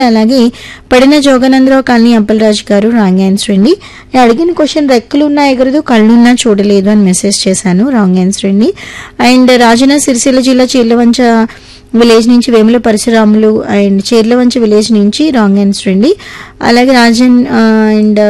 అలాగే పడిన జోగనందరావు కాలనీ అప్పలరాజు గారు రాంగ్ ఆన్సర్ అండి నేను అడిగిన క్వశ్చన్ రెక్కలున్నా ఎగరదు కళ్ళున్నా చూడలేదు అని మెసేజ్ చేశాను రాంగ్ ఆన్సర్ అండి అండ్ రాజన్న సిరిసిల్ల జిల్లా చీర్లవంచ విలేజ్ నుంచి వేముల పరశురాములు అండ్ చీర్లవంచ విలేజ్ నుంచి రాంగ్ ఆన్సర్ అండి అలాగే రాజన్ అండ్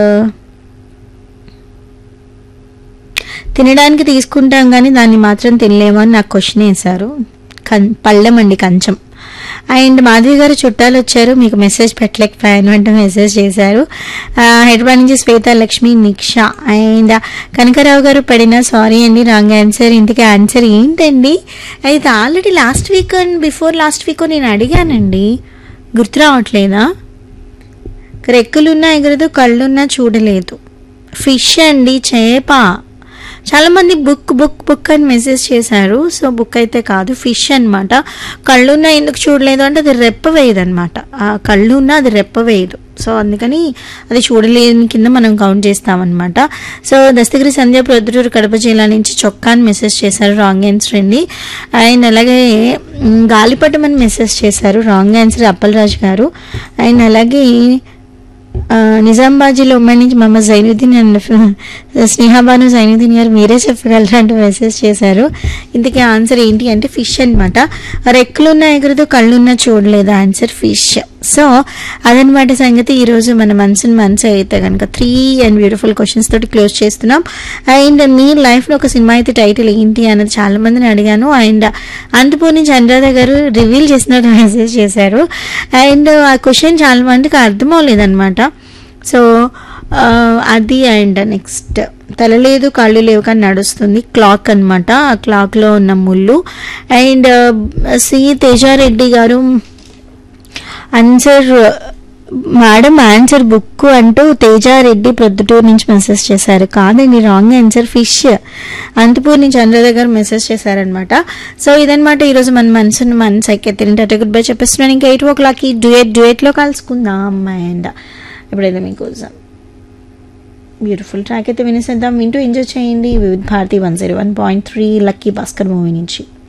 తినడానికి తీసుకుంటాం కానీ దాన్ని మాత్రం తినలేము అని నాకు క్వశ్చన్ వేశారు కం పళ్ళెం అండి కంచం అండ్ మాధవి గారు చుట్టాలు వచ్చారు మీకు మెసేజ్ పెట్టలేకపోయాను అంటే మెసేజ్ చేశారు ఆ, హైదరాబాద్ నుంచి శ్వేత లక్ష్మి నిక్ష అండ్ కనకరావు గారు పడిన సారీ అండి రాంగ్ ఆన్సర్ ఇంతకీ ఆన్సర్ ఏంటండి అయితే already last week and before last week నేను అడిగానండి గుర్తు రావట్లేదా రెక్కలున్నా ఎగరదు కళ్ళున్నా చూడలేదు ఫిష్ అండి చేప చాలా మంది బుక్ బుక్ బుక్ అని మెసేజ్ చేశారు సో బుక్ అయితే కాదు ఫిష్ అన్నమాట కళ్ళున్నా ఎందుకు చూడలేదు అంటే అది రెప్ప వేయదు అనమాట ఆ కళ్ళున్నా అది రెప్ప వేయదు సో అందుకని అది చూడలేని కింద మనం కౌంట్ చేస్తామన్నమాట సో దస్తగిరి సంధ్య ప్రొద్దుటూరు కడప జిల్లా నుంచి చొక్కాని మెసేజ్ చేశారు రాంగ్ ఆన్సర్ అండి అండ్ అలాగే మ్, గాలిపటం అని మెసేజ్ చేశారు రాంగ్ ఆన్సర్ అప్పలరాజు గారు అండ్ అలాగే ఆ, నిజామాబాద్లో ఉమ్మడి నుంచి మహమ్మద్ జైనుద్దీన్ అండ్ స్నేహాబాను జైనుద్దీన్ గారు మీరే చెప్పగలరా అంటూ మెసేజ్ చేశారు ఇంతకీ ఆన్సర్ ఏంటి అంటే ఫిష్ అనమాట రెక్కలున్న ఎగురుతో కళ్ళున్న చూడలేదు ఆన్సర్ ఫిష్ సో అదనమాట సంగతి ఈరోజు మన మనసుని మనసు అయితే కనుక త్రీ అండ్ బ్యూటిఫుల్ క్వశ్చన్స్ తోటి క్లోజ్ చేస్తున్నాం అండ్ మీ లైఫ్లో ఒక సినిమా అయితే టైటిల్ ఏంటి అన్నది చాలా మందిని అడిగాను అండ్ అంతపూర్ నుంచి అనురాధ గారు రివీల్ చేసినట్టు మెసేజ్ చేశారు అండ్ ఆ క్వశ్చన్ చాలా మందికి అర్థం అవ్వలేదన్నమాట సో ఆ, అది అండ్ నెక్స్ట్ తల లేదు కాళ్ళు లేవు కానీ నడుస్తుంది క్లాక్ అనమాట ఆ క్లాక్లో ఉన్న ముళ్ళు అండ్ సి తేజారెడ్డి గారు ఆన్సర్ మేడం ఆన్సర్ బుక్ అంటూ తేజారెడ్డి ప్రొద్దుటూరు నుంచి మెసేజ్ చేశారు కాదండి రాంగ్ ఆన్సర్ ఫిష్ అంతపూర్ నుంచి అనురాధ గారు మెసేజ్ చేశారనమాట సో ఇదనమాట ఈరోజు మన మనసును మన సైకి తింటే గుడ్ బై చెప్పేస్తున్నాను ఇంకా ఎయిట్ ఓ క్లాక్కి డ్యూయట్ డ్యూయట్లో కలుసుకుందాం అండ్ ఇప్పుడైతే మీకోసం బ్యూటిఫుల్ ట్రాక్ అయితే వినేసేద్దాం వింటూ ఎంజాయ్ చేయండి Vividh Bharati one zero one point three lucky Bhaskar movie నుంచి